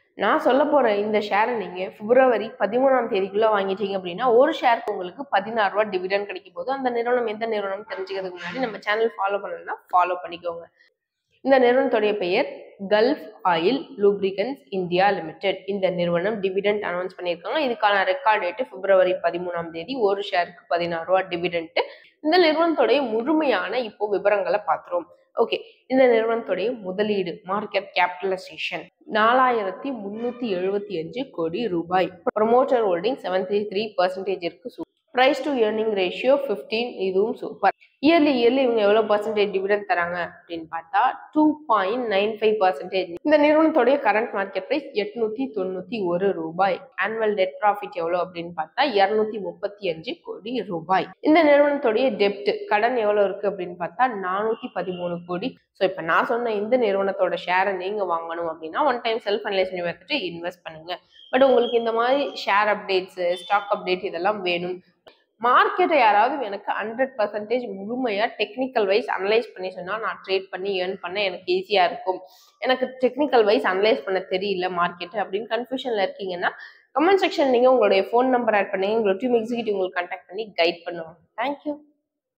நான் சொல்ல போற இந்த ஷேரை நீங்க பிப்ரவரி பதிமூணாம் தேதிக்குள்ள வாங்கிட்டீங்க அப்படின்னா ஒரு ஷேருக்கு உங்களுக்கு பதினாறு ரூபா டிவிடன் கிடைக்கும் போது அந்த நிறுவனம் எந்த நிறுவனம் தெரிஞ்சுக்கிறதுக்கு முன்னாடி நம்ம சேனல் ஃபாலோ பண்ணலன்னா ஃபாலோ பண்ணிக்கோங்க இந்த நிறுவனத்துடைய பெயர் Gulf Oil lubricants India limited இந்த நிறுவனம் டிவிடெண்ட் அனௌன்ஸ் பண்ணியிருக்காங்க இதுக்கான ரெக்கார்ட் டேட்டு பிப்ரவரி பதிமூணாம் தேதி ஒரு ஷேருக்கு பதினாறு ரூபா டிவிடெண்ட் இந்த நிறுவனத்துடைய முழுமையான இப்போ விவரங்களை பார்த்துருவோம் ஓகே இந்த நிறுவனத்துடைய முதலீடு மார்க்கெட் கேபிட்டலைசேஷன் நாலாயிரத்தி முன்னூத்தி எழுபத்தி அஞ்சு கோடி ரூபாய் promoter holding seven three three percentage இருக்கு price to earning ratio fifteen இதுவும் சூப்பர் இயர்லி இயர்லி இவங்க எவ்வளோ பர்சன்டேஜ் டிவிடன் தராங்க அப்படின்னு பார்த்தா two point nine five percentage இந்த நிறுவனத்துடைய கரண்ட் மார்க்கெட் ப்ரைஸ் எட்நூத்தி தொண்ணூத்தி ஒரு ரூபாய் ஆனுவல் டெட் ப்ராஃபிட் எவ்வளோ அப்படின்னு பார்த்தா இரநூத்தி முப்பத்தி அஞ்சு கோடி ரூபாய் இந்த நிறுவனத்துடைய டெப்ட் கடன் எவ்வளோ இருக்கு அப்படின்னு பார்த்தா நானூத்தி பதிமூணு கோடி ஸோ இப்போ நான் சொன்ன இந்த நிறுவனத்தோட ஷேரை நீங்க வாங்கணும் அப்படின்னா ஒன் டைம் செல்ஃப் அனலைஸ் பண்ணி பார்த்துட்டு இன்வெஸ்ட் பண்ணுங்க பட் உங்களுக்கு இந்த மாதிரி ஷேர் அப்டேட்ஸ் ஸ்டாக் அப்டேட் இதெல்லாம் வேணும் மார்க்கெட்டை யாராவது எனக்கு ஹண்ட்ரட் பர்சன்டேஜ் முழுமையாக டெக்னிக்கல் வைஸ் அனலைஸ் பண்ணி சொன்னால் நான் ட்ரேட் பண்ணி ஏர்ன் பண்ண எனக்கு ஈஸியாக இருக்கும் எனக்கு டெக்னிக்கல் வைஸ் அனலைஸ் பண்ண தெரியல மார்க்கெட் அப்படின்னு கன்ஃபியூஷனில் இருக்கீங்கன்னா கமெண்ட் செக்ஷன் நீங்கள் உங்களுடைய ஃபோன் நம்பர் ஆட் பண்ணி உங்களோட டீம் எக்ஸிக்யூட்டிவ் உங்களுக்கு கான்டாக்ட் பண்ணி கைட் பண்ணுவாங்க தேங்க்யூ